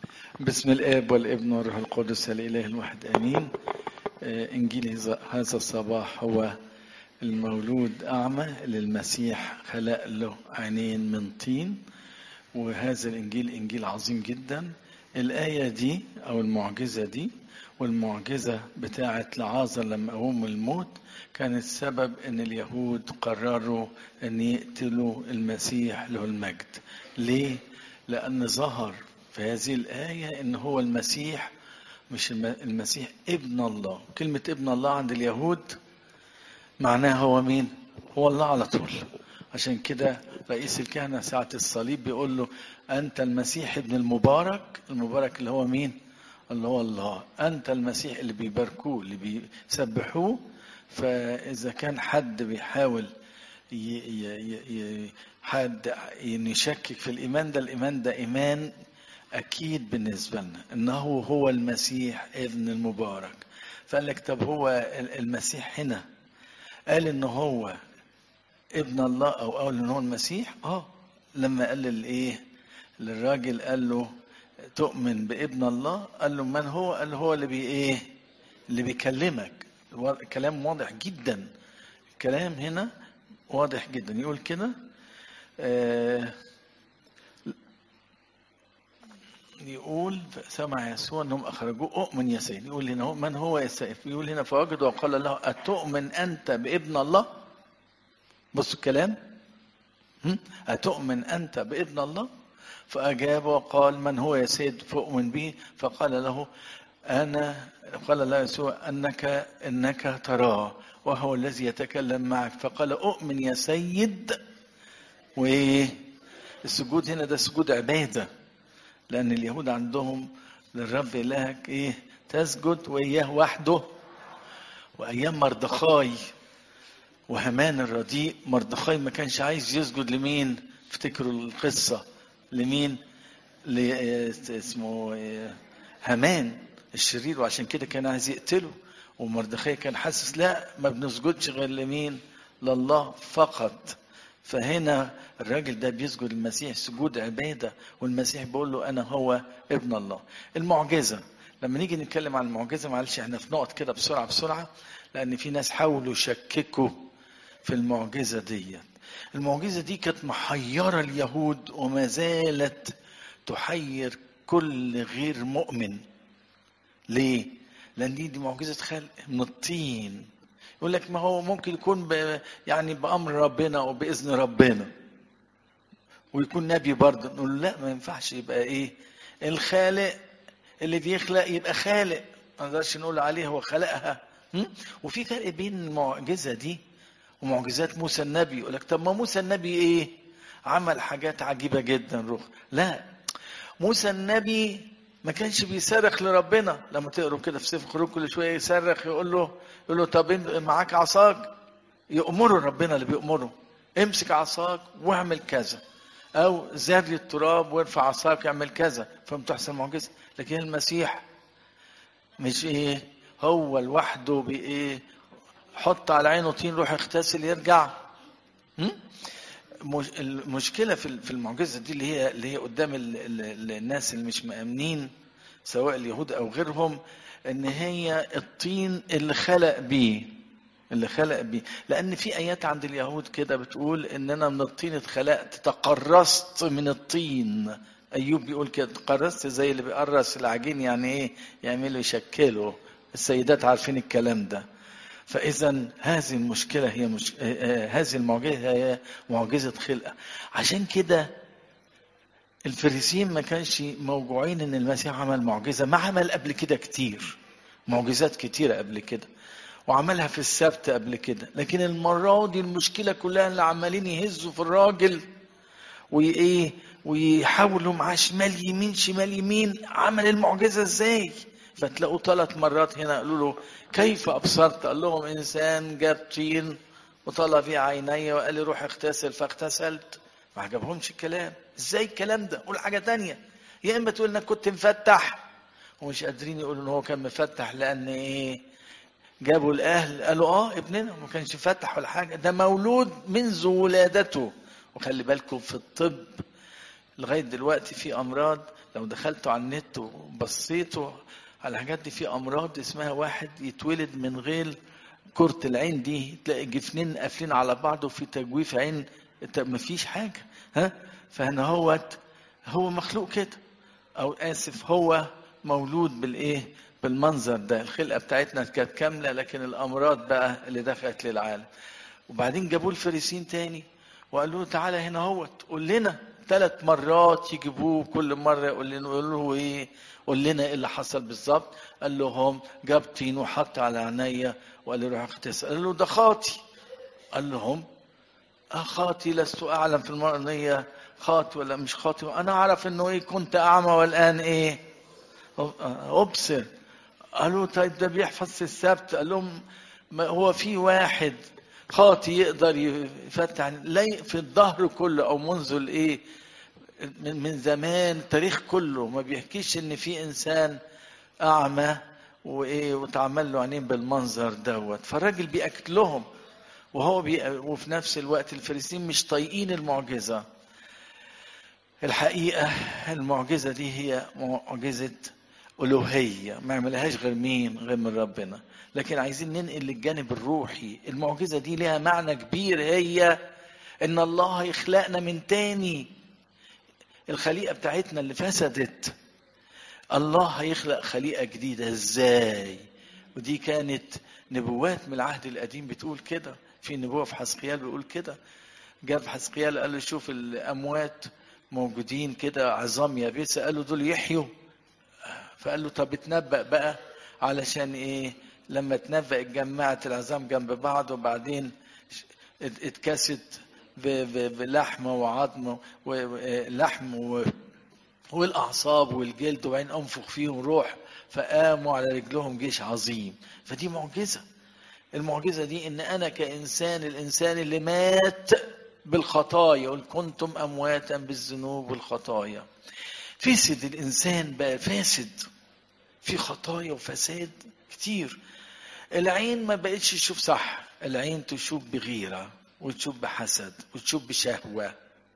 بسم الآب والابن والروح القدس الإله الواحد آمين آه، إنجيل هذا هذا الصباح هو المولود أعمى للمسيح خلق له عينين من طين وهذا الإنجيل إنجيل عظيم جدا الآية دي أو المعجزة دي والمعجزة بتاعة لعازر لما قوم من الموت كانت سبب أن اليهود قرروا أن يقتلوا المسيح له المجد ليه؟ لأن ظهر في هذه الآية إن هو المسيح مش الم- المسيح ابن الله كلمة ابن الله عند اليهود معناها هو مين هو الله على طول عشان كده رئيس الكهنة ساعة الصليب بيقول له أنت المسيح ابن المبارك المبارك اللي هو مين اللي هو الله أنت المسيح اللي بيباركوه اللي بيسبحوه فإذا كان حد بيحاول ي- ي- ي- ي- حد يشكك في الإيمان ده الإيمان ده إيمان أكيد بالنسبة لنا إنه هو المسيح ابن المبارك فقال لك طب هو المسيح هنا قال إن هو ابن الله أو قال إن هو المسيح آه لما قال للإيه للراجل قال له تؤمن بابن الله قال له من هو قال له هو اللي بي إيه اللي بيكلمك الوا- كلام واضح جدا كلام هنا واضح جدا يقول كده آه يقول سمع يسوع انهم اخرجوه اؤمن يا سيد يقول هنا هو من هو يا سيد يقول هنا فوجد وقال له اتؤمن انت بابن الله بص الكلام هم؟ اتؤمن انت بابن الله فاجاب وقال من هو يا سيد فاؤمن به فقال له انا قال له يسوع انك انك تراه وهو الذي يتكلم معك فقال اؤمن يا سيد وايه السجود هنا ده سجود عباده لأن اليهود عندهم للرب إلهك إيه تسجد وإياه وحده وأيام مردخاي وهمان الرديء مردخاي ما كانش عايز يسجد لمين افتكروا القصة لمين ل- اسمه إيه؟ هامان الشرير وعشان كده كان عايز يقتله ومردخاي كان حاسس لا ما بنسجدش غير لمين لله فقط فهنا الراجل ده بيسجد المسيح سجود عبادة والمسيح بيقول له أنا هو ابن الله المعجزة لما نيجي نتكلم عن المعجزة معلش احنا في نقط كده بسرعة بسرعة لأن في ناس حاولوا يشككوا في المعجزة دي المعجزة دي كانت محيرة اليهود وما زالت تحير كل غير مؤمن ليه؟ لأن دي, دي معجزة خلق من الطين يقول لك ما هو ممكن يكون ب يعني بأمر ربنا وبإذن ربنا ويكون نبي برضه نقول له لا ما ينفعش يبقى ايه الخالق اللي بيخلق يبقى خالق ما نقدرش نقول عليه هو خلقها م? وفي فرق بين المعجزه دي ومعجزات موسى النبي يقول لك طب ما موسى النبي ايه عمل حاجات عجيبه جدا روح لا موسى النبي ما كانش بيصرخ لربنا لما تقروا كده في سفر الخروج كل شويه يصرخ يقول له يقول له طب انت معاك عصاك يأمره ربنا اللي بيأمره امسك عصاك واعمل كذا او زاد التراب وارفع عصاك اعمل كذا فبتحصل معجزه لكن المسيح مش ايه هو لوحده بايه حط على عينه طين روح اغتسل يرجع م? مش- المشكله في في المعجزه دي اللي هي اللي هي قدام ال- ال- الناس اللي مش مأمنين سواء اليهود او غيرهم ان هي الطين اللي خلق بيه اللي خلق بيه لان في ايات عند اليهود كده بتقول ان انا من الطين اتخلقت تقرصت من الطين ايوب بيقول كده تقرصت زي اللي بيقرص العجين يعني ايه يعملوا يشكلوا السيدات عارفين الكلام ده فاذا هذه المشكله هي مش... آه، آه، هذه المعجزه هي معجزه خلقه عشان كده الفريسيين ما كانش موجوعين ان المسيح عمل معجزه ما عمل قبل كده كتير معجزات كتيره قبل كده وعملها في السبت قبل كده لكن المره دي المشكله كلها اللي عمالين يهزوا في الراجل وايه ويحاولوا معاه شمال يمين شمال يمين عمل المعجزه ازاي فتلاقوا ثلاث مرات هنا قالوا له كيف ابصرت قال لهم انسان جاب طين وطلع فيه عيني وقال لي روح اغتسل فاغتسلت ما عجبهمش الكلام ازاي الكلام ده قول حاجه تانية يا اما تقول انك كنت مفتح ومش قادرين يقولوا ان هو كان مفتح لان ايه جابوا الاهل قالوا اه ابننا ما كانش فتح ولا حاجه ده مولود منذ ولادته وخلي بالكم في الطب لغايه دلوقتي في امراض لو دخلتوا على النت وبصيتوا على الحاجات دي في امراض اسمها واحد يتولد من غير كرة العين دي تلاقي جفنين قافلين على بعض وفي تجويف عين مفيش حاجة ها فهنا هو هو مخلوق كده او اسف هو مولود بالايه بالمنظر ده الخلقه بتاعتنا كانت كامله لكن الامراض بقى اللي دخلت للعالم وبعدين جابوه الفريسين تاني وقالوا له تعالى هنا هو قول لنا ثلاث مرات يجيبوه كل مره يقول لنا يقول له ايه قول لنا ايه اللي حصل بالظبط قال لهم جاب طين وحط على عينيا وقال له روح اغتسل قال له ده خاطي قال لهم اه خاطي لست اعلم في المرضيه خاطي ولا مش خاطي انا اعرف انه ايه كنت اعمى والان ايه ابصر قالوا طيب ده بيحفظ في السبت قال لهم ما هو في واحد خاطي يقدر يفتح لا في الظهر كله او منذ الايه من من زمان التاريخ كله ما بيحكيش ان في انسان اعمى وايه وتعمل له عينين بالمنظر دوت فالراجل بيأكد لهم وهو بي وفي نفس الوقت الفريسين مش طايقين المعجزه الحقيقه المعجزه دي هي معجزه ألوهية ما يعملهاش غير مين غير من ربنا لكن عايزين ننقل للجانب الروحي المعجزة دي لها معنى كبير هي ان الله يخلقنا من تاني الخليقة بتاعتنا اللي فسدت الله هيخلق خليقة جديدة ازاي ودي كانت نبوات من العهد القديم بتقول كده في نبوة في حسقيال بيقول كده جاب حسقيال قال له شوف الأموات موجودين كده عظام يابسة قال له دول يحيوا فقال له طب اتنبأ بقى علشان ايه لما تنبأ اتجمعت العظام جنب بعض وبعدين اتكست بلحم وعظم ولحم والاعصاب والجلد وبعدين انفخ فيهم روح فقاموا على رجلهم جيش عظيم فدي معجزه المعجزه دي ان انا كانسان الانسان اللي مات بالخطايا قل كنتم امواتا بالذنوب والخطايا فسد الانسان بقى فاسد في خطايا وفساد كتير العين ما بقتش تشوف صح العين تشوف بغيره وتشوف بحسد وتشوف بشهوه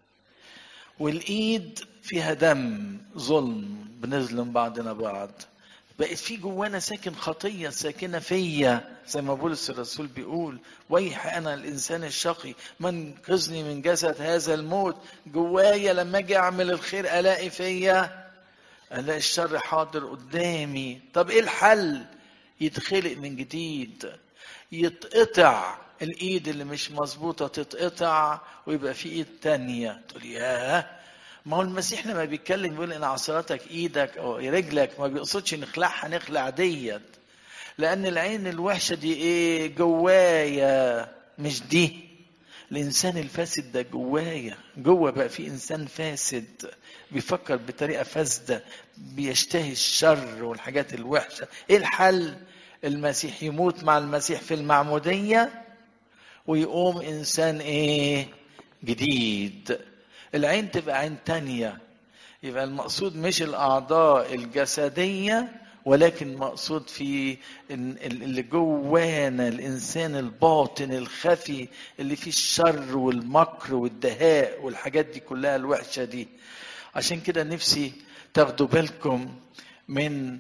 والايد فيها دم ظلم بنظلم بعضنا بعض بقت في جوانا ساكن خطيه ساكنه فيا زي ما بولس الرسول بيقول ويح انا الانسان الشقي من قذني من جسد هذا الموت جوايا لما اجي اعمل الخير الاقي فيا الاقي الشر حاضر قدامي طب ايه الحل يتخلق من جديد يتقطع الايد اللي مش مظبوطه تتقطع ويبقى في ايد تانية تقول ياه ما هو المسيح لما بيتكلم بيقول ان عصرتك ايدك او رجلك ما بيقصدش نخلعها نخلع ديت لان العين الوحشه دي ايه جوايا مش دي الانسان الفاسد ده جوايا جوه بقى في انسان فاسد بيفكر بطريقه فاسده بيشتهي الشر والحاجات الوحشه ايه الحل المسيح يموت مع المسيح في المعموديه ويقوم انسان ايه جديد العين تبقى عين تانية يبقى المقصود مش الأعضاء الجسدية ولكن مقصود في اللي جوانا الإنسان الباطن الخفي اللي فيه الشر والمكر والدهاء والحاجات دي كلها الوحشة دي عشان كده نفسي تاخدوا بالكم من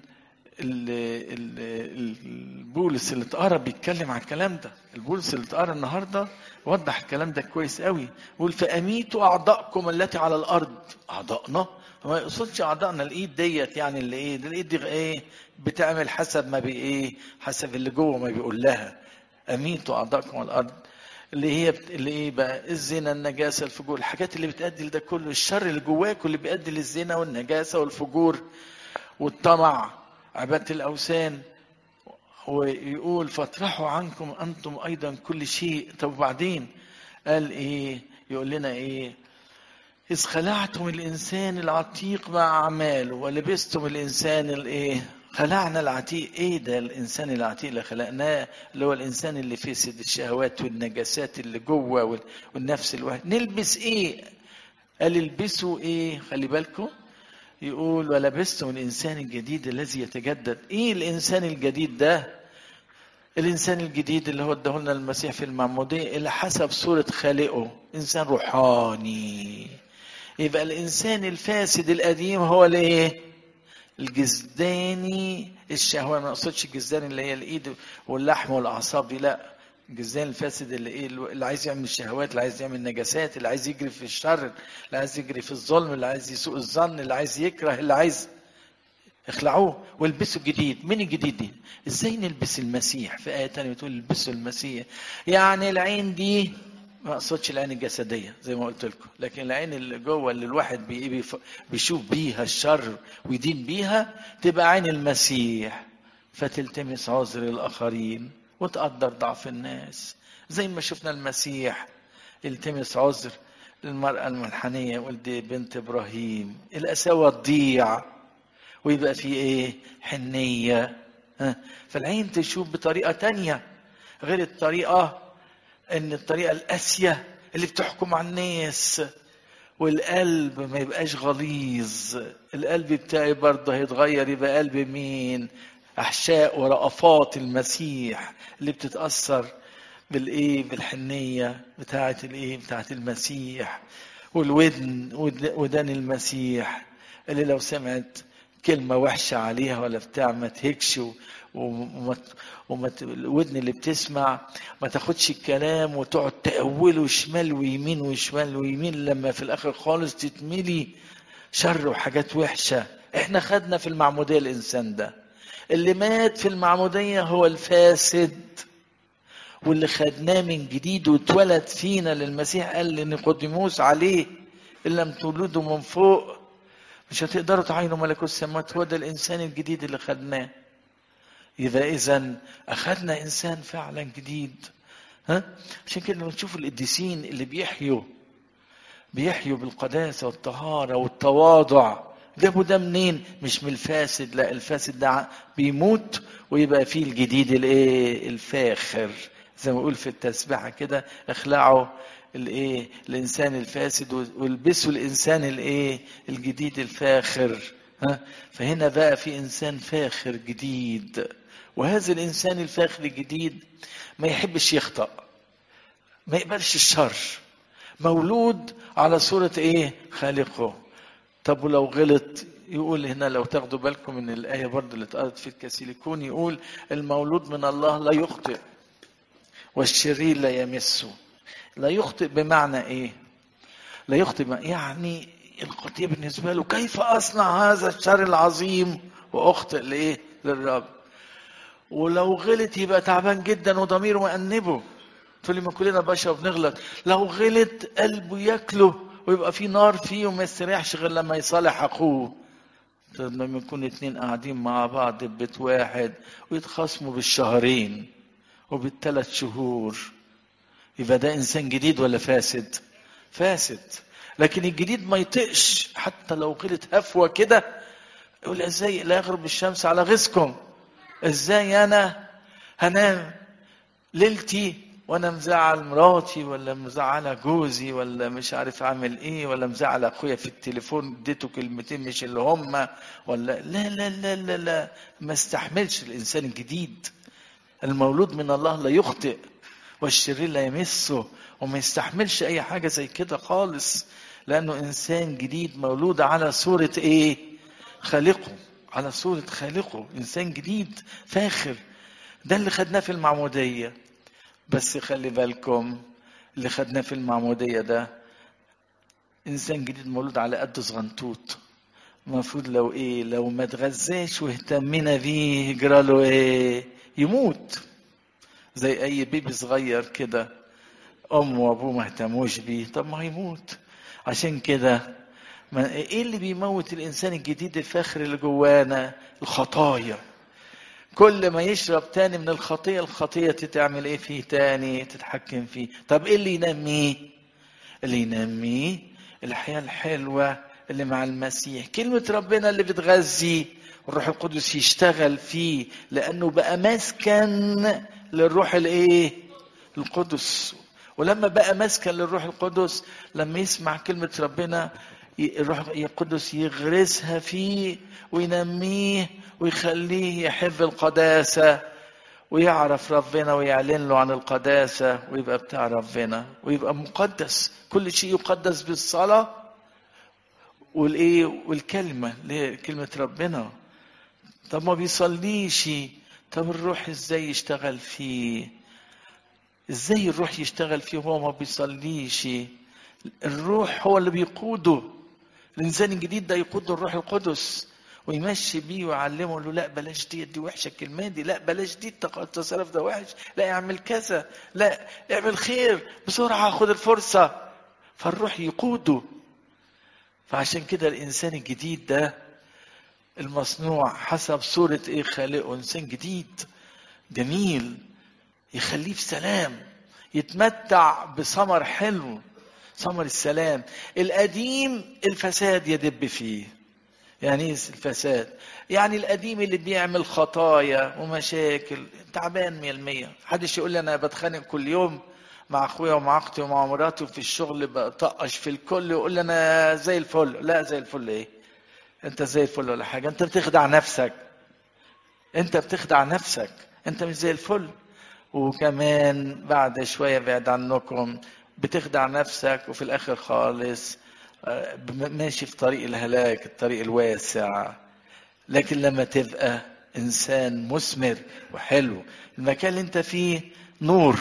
البولس اللي اتقرا بيتكلم على الكلام ده البولس اللي اتقرا النهارده وضح الكلام ده كويس قوي يقول فاميتوا اعضائكم التي على الارض اعضائنا ما يقصدش اعضائنا الايد ديت يعني اللي ايه دي الايد دي ايه بتعمل حسب ما بي ايه حسب اللي جوه ما بيقول لها اميتوا اعضائكم على الارض اللي هي بت... اللي ايه بقى الزنا النجاسه الفجور الحاجات اللي بتؤدي لده كله الشر اللي جواك واللي بيؤدي للزنا والنجاسه والفجور والطمع عباده الاوثان ويقول فاطرحوا عنكم انتم ايضا كل شيء طب وبعدين قال ايه يقول لنا ايه إذ خلعتم الإنسان العتيق مع أعماله ولبستم الإنسان الإيه؟ خلعنا العتيق إيه ده الإنسان العتيق اللي خلقناه اللي هو الإنسان اللي فسد الشهوات والنجاسات اللي جوه والنفس الواحد نلبس إيه؟ قال البسوا إيه؟ خلي بالكم يقول ولبستم الإنسان الجديد الذي يتجدد إيه الإنسان الجديد ده؟ الإنسان الجديد اللي هو اداه لنا المسيح في المعمودية اللي حسب صورة خالقه إنسان روحاني يبقى الانسان الفاسد القديم هو الايه الجزداني الشهوه ما اقصدش الجزداني اللي هي الايد واللحم والاعصاب دي لا الجزدان الفاسد اللي ايه اللي عايز يعمل الشهوات اللي عايز يعمل نجاسات اللي عايز يجري في الشر اللي عايز يجري في الظلم اللي عايز يسوء الظن اللي عايز يكره اللي عايز اخلعوه والبسوا الجديد مين الجديد دي ازاي نلبس المسيح في آية تانية بتقول البسوا المسيح يعني العين دي ما اقصدش العين الجسدية زي ما قلت لكم لكن العين اللي جوه اللي الواحد بي بيف- بيشوف بيها الشر ويدين بيها تبقى عين المسيح فتلتمس عذر الآخرين وتقدر ضعف الناس زي ما شفنا المسيح التمس عذر المرأة المنحنية ولد بنت إبراهيم القساوة تضيع ويبقى في ايه حنية ها؟ فالعين تشوف بطريقة تانية غير الطريقة ان الطريقة القاسية اللي بتحكم على الناس والقلب ما يبقاش غليظ القلب بتاعي برضه هيتغير يبقى قلب مين احشاء ورأفات المسيح اللي بتتأثر بالايه بالحنية بتاعة الايه بتاعة المسيح والودن ود- ودان المسيح اللي لو سمعت كلمة وحشة عليها ولا بتاع ما تهكش و- وما وما ت- الودن اللي بتسمع ما تاخدش الكلام وتقعد تأوله شمال ويمين وشمال ويمين لما في الآخر خالص تتملي شر وحاجات وحشة احنا خدنا في المعمودية الإنسان ده اللي مات في المعمودية هو الفاسد واللي خدناه من جديد واتولد فينا للمسيح قال لنيقوديموس عليه ان لم تولدوا من فوق مش هتقدروا تعينوا ملكوت السماوات هو ده الانسان الجديد اللي خدناه يبقى اذا اخذنا انسان فعلا جديد ها عشان كده لما نشوف القديسين اللي بيحيوا بيحيوا بالقداسه والطهاره والتواضع جابوا ده منين مش من الفاسد لا الفاسد ده بيموت ويبقى فيه الجديد الايه الفاخر زي ما بيقول في التسبيحه كده اخلعوا الايه الانسان الفاسد والبسوا الانسان الايه الجديد الفاخر ها فهنا بقى في انسان فاخر جديد وهذا الانسان الفاخر الجديد ما يحبش يخطأ ما يقبلش الشر مولود على صورة ايه خالقه طب ولو غلط يقول هنا لو تاخدوا بالكم من الآية برضه اللي اتقالت في الكاسيليكون يقول المولود من الله لا يخطئ والشرير لا يمسه لا يخطئ بمعنى ايه لا يخطئ بمعنى يعني الخطية بالنسبة له كيف أصنع هذا الشر العظيم وأخطئ لإيه للرب ولو غلط يبقى تعبان جدا وضميره مأنبه تقول لي ما كلنا بشر بنغلط لو غلط قلبه ياكله ويبقى في نار فيه وما يستريحش غير لما يصالح اخوه طب لما يكون اتنين قاعدين مع بعض في بيت واحد ويتخاصموا بالشهرين وبالثلاث شهور يبقى ده انسان جديد ولا فاسد فاسد لكن الجديد ما يطقش حتى لو غلط هفوه كده يقول ازاي لا يغرب الشمس على غيظكم ازاي انا هنام ليلتي وانا مزعل مراتي ولا مزعله جوزي ولا مش عارف اعمل ايه ولا مزعل اخويا في التليفون اديته كلمتين مش اللي هم ولا لا لا لا لا لا ما استحملش الانسان الجديد المولود من الله لا يخطئ والشرير لا يمسه وما يستحملش اي حاجه زي كده خالص لانه انسان جديد مولود على صوره ايه خالقه على صوره خالقه انسان جديد فاخر ده اللي خدناه في المعموديه بس خلي بالكم اللي خدناه في المعمودية ده إنسان جديد مولود على قد صغنطوط المفروض لو إيه لو ما اتغذاش واهتمنا بيه يجرى له إيه يموت زي أي بيبي صغير كده أمه وأبوه ما اهتموش بيه طب ما هيموت عشان كده ما إيه اللي بيموت الإنسان الجديد الفاخر اللي جوانا الخطايا كل ما يشرب تاني من الخطية الخطية تتعمل ايه فيه تاني تتحكم فيه طب ايه اللي ينميه اللي ينميه الحياة الحلوة اللي مع المسيح كلمة ربنا اللي بتغذي الروح القدس يشتغل فيه لأنه بقى مسكن للروح الايه القدس ولما بقى مسكن للروح القدس لما يسمع كلمة ربنا الروح القدس يغرسها فيه وينميه ويخليه يحب القداسة ويعرف ربنا ويعلن له عن القداسة ويبقى بتاع ربنا ويبقى مقدس كل شيء يقدس بالصلاة والايه والكلمه اللي هي كلمه ربنا طب ما بيصليش طب الروح ازاي يشتغل فيه ازاي الروح يشتغل فيه وهو ما بيصليش الروح هو اللي بيقوده الانسان الجديد ده يقوده الروح القدس ويمشي بيه ويعلمه يقول له لا بلاش دي دي وحشه الكلمه دي لا بلاش دي التصرف ده وحش لا اعمل كذا لا اعمل خير بسرعه خد الفرصه فالروح يقوده فعشان كده الانسان الجديد ده المصنوع حسب صورة ايه خالقه انسان جديد جميل يخليه في سلام يتمتع بثمر حلو ثمر السلام القديم الفساد يدب فيه يعني ايه الفساد يعني القديم اللي بيعمل خطايا ومشاكل تعبان مية المية محدش يقول لي انا بتخانق كل يوم مع اخويا ومع اختي ومع مراتي وفي الشغل بطقش في الكل ويقول لي انا زي الفل لا زي الفل ايه انت زي الفل ولا حاجه انت بتخدع نفسك انت بتخدع نفسك انت مش زي الفل وكمان بعد شويه بعد عنكم بتخدع نفسك وفي الاخر خالص ماشي في طريق الهلاك الطريق الواسع لكن لما تبقى انسان مثمر وحلو المكان اللي انت فيه نور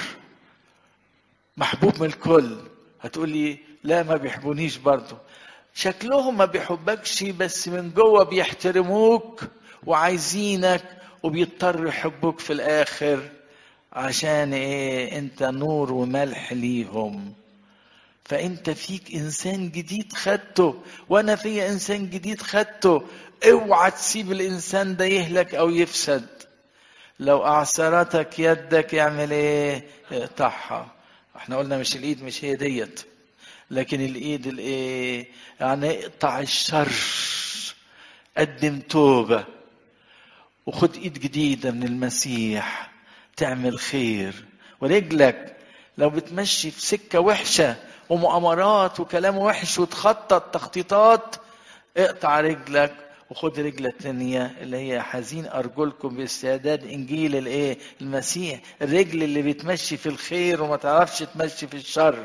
محبوب من الكل هتقولي لا ما بيحبونيش برضه شكلهم ما بيحبكش بس من جوه بيحترموك وعايزينك وبيضطروا يحبوك في الاخر عشان ايه انت نور وملح ليهم فانت فيك انسان جديد خدته وانا فيا انسان جديد خدته اوعى تسيب الانسان ده يهلك او يفسد لو اعثرتك يدك يعمل ايه اقطعها احنا قلنا مش الايد مش هي ديت لكن الايد الايه يعني اقطع الشر قدم توبه وخد ايد جديده من المسيح تعمل خير ورجلك لو بتمشي في سكه وحشه ومؤامرات وكلام وحش وتخطط تخطيطات اقطع رجلك وخد رجلة تانية اللي هي حزين أرجلكم باستعداد إنجيل الإيه؟ المسيح الرجل اللي بتمشي في الخير وما تعرفش تمشي في الشر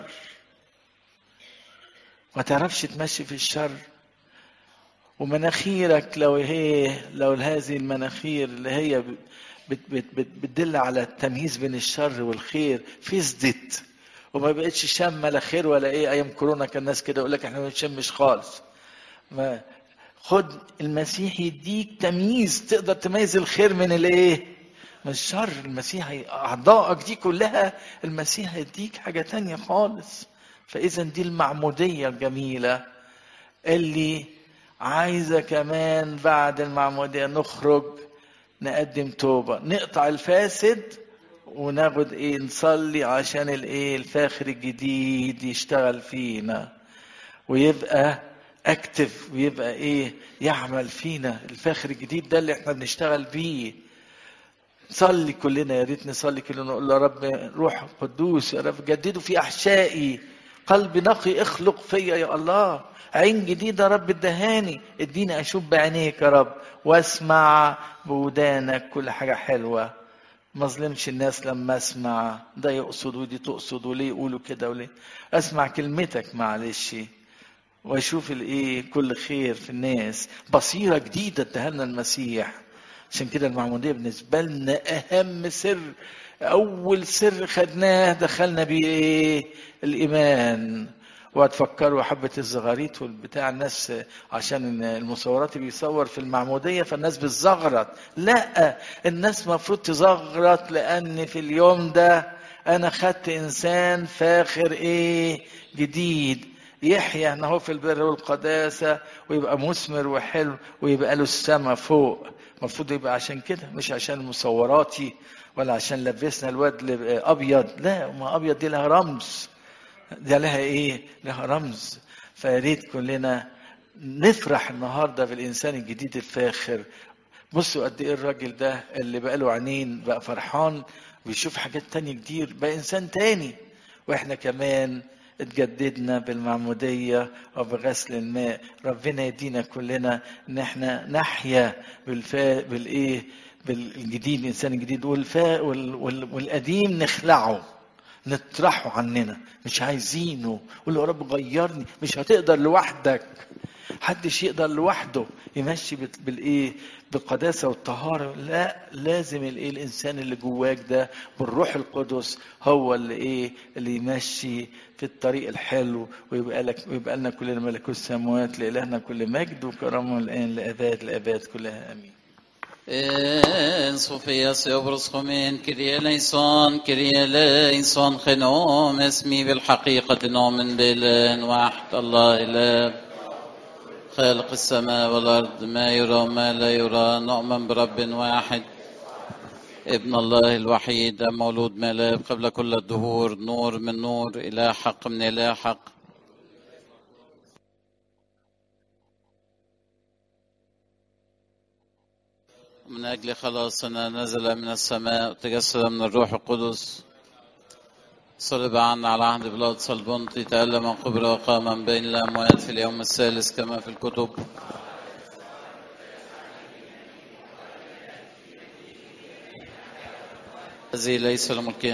ما تعرفش تمشي في الشر ومناخيرك لو هي لو هذه المناخير اللي هي بت بت بت بتدل على التمييز بين الشر والخير فسدت وما بقتش شامه لا خير ولا ايه ايام كورونا كان الناس كده يقول لك احنا ما بنشمش خالص ما خد المسيح يديك تمييز تقدر تميز الخير من الايه من الشر المسيح اعضائك دي كلها المسيح يديك حاجه تانية خالص فاذا دي المعموديه الجميله اللي عايزه كمان بعد المعموديه نخرج نقدم توبه نقطع الفاسد وناخد ايه نصلي عشان الايه الفاخر الجديد يشتغل فينا ويبقى اكتف ويبقى ايه يعمل فينا الفاخر الجديد ده اللي احنا بنشتغل بيه نصلي كلنا يا ريت نصلي كلنا نقول يا رب روح قدوس يا رب جددوا في احشائي قلب نقي اخلق فيا يا الله عين جديده يا رب ادهاني اديني اشوف بعينيك يا رب واسمع بودانك كل حاجه حلوه ما اظلمش الناس لما اسمع ده يقصد ودي تقصد وليه يقولوا كده وليه اسمع كلمتك معلش واشوف الايه كل خير في الناس بصيره جديده ادهلنا المسيح عشان كده المعموديه بالنسبه لنا اهم سر اول سر خدناه دخلنا بيه ايه الايمان وهتفكروا حبة الزغاريت والبتاع الناس عشان المصورات بيصور في المعمودية فالناس بتزغرط لا الناس مفروض تزغرط لأن في اليوم ده أنا خدت إنسان فاخر إيه جديد يحيى هو في البر والقداسة ويبقى مثمر وحلو ويبقى له السما فوق المفروض يبقى عشان كده مش عشان مصوراتي ولا عشان لبسنا الواد أبيض لا ما أبيض دي لها رمز ده لها ايه لها رمز فيا ريت كلنا نفرح النهارده بالانسان الجديد الفاخر بصوا قد ايه الراجل ده اللي بقى له عينين بقى فرحان ويشوف حاجات تانية كتير بقى انسان تاني واحنا كمان اتجددنا بالمعمودية وبغسل الماء ربنا يدينا كلنا ان احنا نحيا بالفا بالايه بالجديد الانسان الجديد والفا وال... وال... والقديم نخلعه نطرحه عننا مش عايزينه قول له يا رب غيرني مش هتقدر لوحدك حدش يقدر لوحده يمشي بال- بالايه بالقداسه والطهاره لا لازم الايه الانسان اللي جواك ده بالروح القدس هو اللي ايه اللي يمشي في الطريق الحلو ويبقى لك ويبقى لنا كلنا ملكوت السماوات لالهنا كل مجد وكرم الان لاباد الاباد كلها امين En Sofia Seobros Khomen Kyrie eleison Kyrie eleison خنوم اسمي بالحقيقة نؤمن بالله واحد الله إله خالق السماء والأرض ما يرى وما لا يرى نؤمن برب واحد ابن الله الوحيد مولود ملاب قبل كل الدهور نور من نور إله حق من إله حق من أجل خلاصنا نزل من السماء وتجسد من الروح القدس صلب عنا على عهد بلاد صلبنطي تألم وقبر وقام من بين الأموات في اليوم الثالث كما في الكتب الذي ليس له ملك